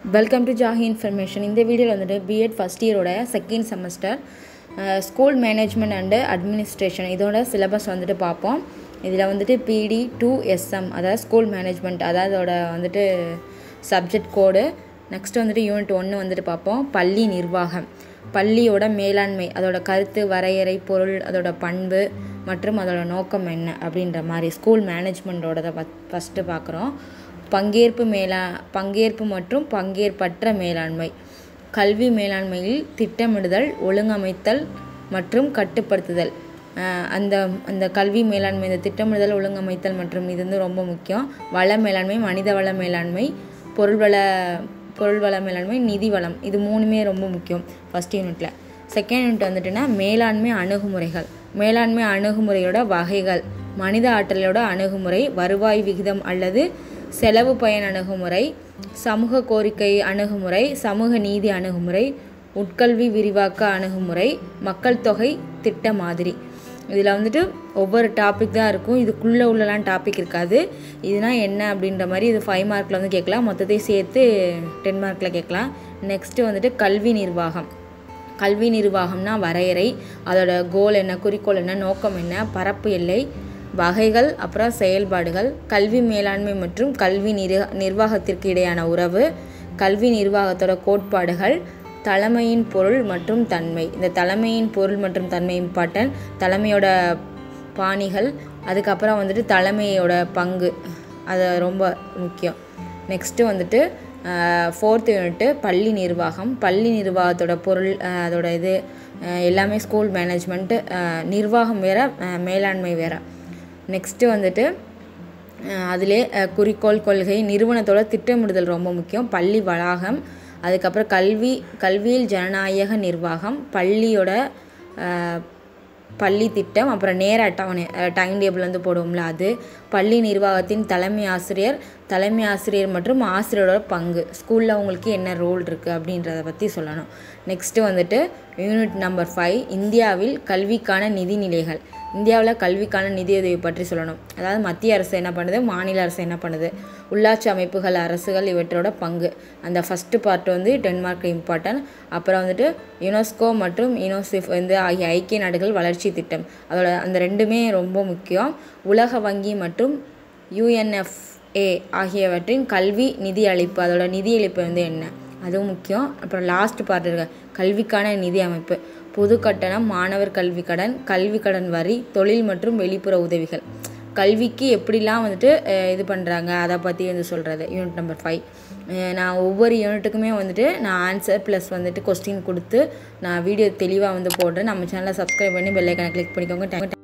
welcome to ஜாஹி information இந்த வீடியோவில் வந்துட்டு பிஎட் ஃபஸ்ட் இயரோட second semester school management and administration இதோட சிலபஸ் வந்துட்டு பார்ப்போம் இதில் வந்துட்டு பிடி டூ எஸ்எம் அதாவது ஸ்கூல் மேனேஜ்மெண்ட் அதாவது அதோட வந்துட்டு சப்ஜெக்ட் கோடு நெக்ஸ்ட் வந்துட்டு யூனிட் ஒன்று வந்துட்டு பார்ப்போம் பள்ளி நிர்வாகம் பள்ளியோட மேலாண்மை அதோட கருத்து வரையறை பொருள் அதோட பண்பு மற்றும் அதோட நோக்கம் என்ன அப்படின்ற மாதிரி ஸ்கூல் மேனேஜ்மெண்ட்டோட ஃபஸ்ட்டு பார்க்குறோம் பங்கேற்பு மேலா பங்கேற்பு மற்றும் பங்கேற்பற்ற மேலாண்மை கல்வி மேலாண்மையில் திட்டமிடுதல் ஒழுங்கமைத்தல் மற்றும் கட்டுப்படுத்துதல் அந்த அந்த கல்வி மேலாண்மை இந்த திட்டமிடுதல் ஒழுங்கமைத்தல் மற்றும் இது வந்து ரொம்ப முக்கியம் வள மேலாண்மை மனித வள மேலாண்மை பொருள்வள பொருள்வள மேலாண்மை நிதி வளம் இது மூணுமே ரொம்ப முக்கியம் ஃபஸ்ட் யூனிட்டில் செகண்ட் யூனிட் வந்துட்டுன்னா மேலாண்மை அணுகுமுறைகள் மேலாண்மை அணுகுமுறையோட வகைகள் மனித ஆற்றலோட அணுகுமுறை வருவாய் விகிதம் அல்லது செலவு பயன் அணுகுமுறை சமூக கோரிக்கை அணுகுமுறை சமூக நீதி அணுகுமுறை உட்கல்வி விரிவாக்க அணுகுமுறை மக்கள் தொகை திட்ட மாதிரி இதில் வந்துட்டு ஒவ்வொரு டாபிக் தான் இருக்கும் இதுக்குள்ளே உள்ளலாம் டாபிக் இருக்காது இதுனா என்ன அப்படின்ற மாதிரி இது ஃபைவ் மார்க்கில் வந்து கேட்கலாம் மொத்தத்தையும் சேர்த்து டென் மார்க்கில் கேட்கலாம் நெக்ஸ்ட்டு வந்துட்டு கல்வி நிர்வாகம் கல்வி நிர்வாகம்னா வரையறை அதோட கோல் என்ன குறிக்கோள் என்ன நோக்கம் என்ன பரப்பு எல்லை வகைகள் அப்புறம் செயல்பாடுகள் கல்வி மேலாண்மை மற்றும் கல்வி நிர் நிர்வாகத்திற்கு இடையான உறவு கல்வி நிர்வாகத்தோட கோட்பாடுகள் தலைமையின் பொருள் மற்றும் தன்மை இந்த தலைமையின் பொருள் மற்றும் தன்மை இம்பார்ட்டன் தலைமையோட பாணிகள் அதுக்கப்புறம் வந்துட்டு தலைமையோட பங்கு அது ரொம்ப முக்கியம் நெக்ஸ்ட்டு வந்துட்டு ஃபோர்த் யூனிட்டு பள்ளி நிர்வாகம் பள்ளி நிர்வாகத்தோட பொருள் அதோட இது எல்லாமே ஸ்கூல் மேனேஜ்மெண்ட்டு நிர்வாகம் வேறு மேலாண்மை வேறு நெக்ஸ்ட்டு வந்துட்டு அதிலே குறிக்கோள் கொள்கை நிறுவனத்தோட திட்டமிடுதல் ரொம்ப முக்கியம் பள்ளி வளாகம் அதுக்கப்புறம் கல்வி கல்வியில் ஜனநாயக நிர்வாகம் பள்ளியோட பள்ளி திட்டம் அப்புறம் நேர அட்டவணை டைம் டேபிள் வந்து போடுவோம்ல அது பள்ளி நிர்வாகத்தின் தலைமை ஆசிரியர் தலைமை ஆசிரியர் மற்றும் ஆசிரியரோட பங்கு ஸ்கூலில் அவங்களுக்கு என்ன ரோல் இருக்குது அப்படின்றத பற்றி சொல்லணும் நெக்ஸ்ட்டு வந்துட்டு யூனிட் நம்பர் ஃபைவ் இந்தியாவில் கல்விக்கான நிதிநிலைகள் இந்தியாவில் கல்விக்கான நிதியுதவி பற்றி சொல்லணும் அதாவது மத்திய அரசு என்ன பண்ணுது மாநில அரசு என்ன பண்ணுது உள்ளாட்சி அமைப்புகள் அரசுகள் இவற்றோட பங்கு அந்த ஃபஸ்ட்டு பார்ட் வந்து டென் மார்க் இம்பார்ட்டன்ட் அப்புறம் வந்துட்டு யுனெஸ்கோ மற்றும் யுனோசிஃப் வந்து ஆகிய ஐக்கிய நாடுகள் வளர்ச்சி திட்டம் அதோட அந்த ரெண்டுமே ரொம்ப முக்கியம் உலக வங்கி மற்றும் யுஎன்எஃப்ஏ ஆகியவற்றின் கல்வி நிதி அளிப்பு அதோட நிதி அளிப்பு வந்து என்ன அதுவும் முக்கியம் அப்புறம் லாஸ்ட் பார்ட் இருக்க கல்விக்கான நிதி அமைப்பு பொது கட்டணம் மாணவர் கல்வி கடன் கல்வி கடன் வரி தொழில் மற்றும் வெளிப்புற உதவிகள் கல்விக்கு எப்படிலாம் வந்துட்டு இது பண்ணுறாங்க அதை பற்றி வந்து சொல்கிறது யூனிட் நம்பர் ஃபைவ் நான் ஒவ்வொரு யூனிட்டுக்குமே வந்துட்டு நான் ஆன்சர் ப்ளஸ் வந்துட்டு கொஸ்டின் கொடுத்து நான் வீடியோ தெளிவாக வந்து போடுறேன் நம்ம சேனலை சப்ஸ்கிரைப் பண்ணி பெல்லைக்கான கிளிக் பண்ணிக்கோங்க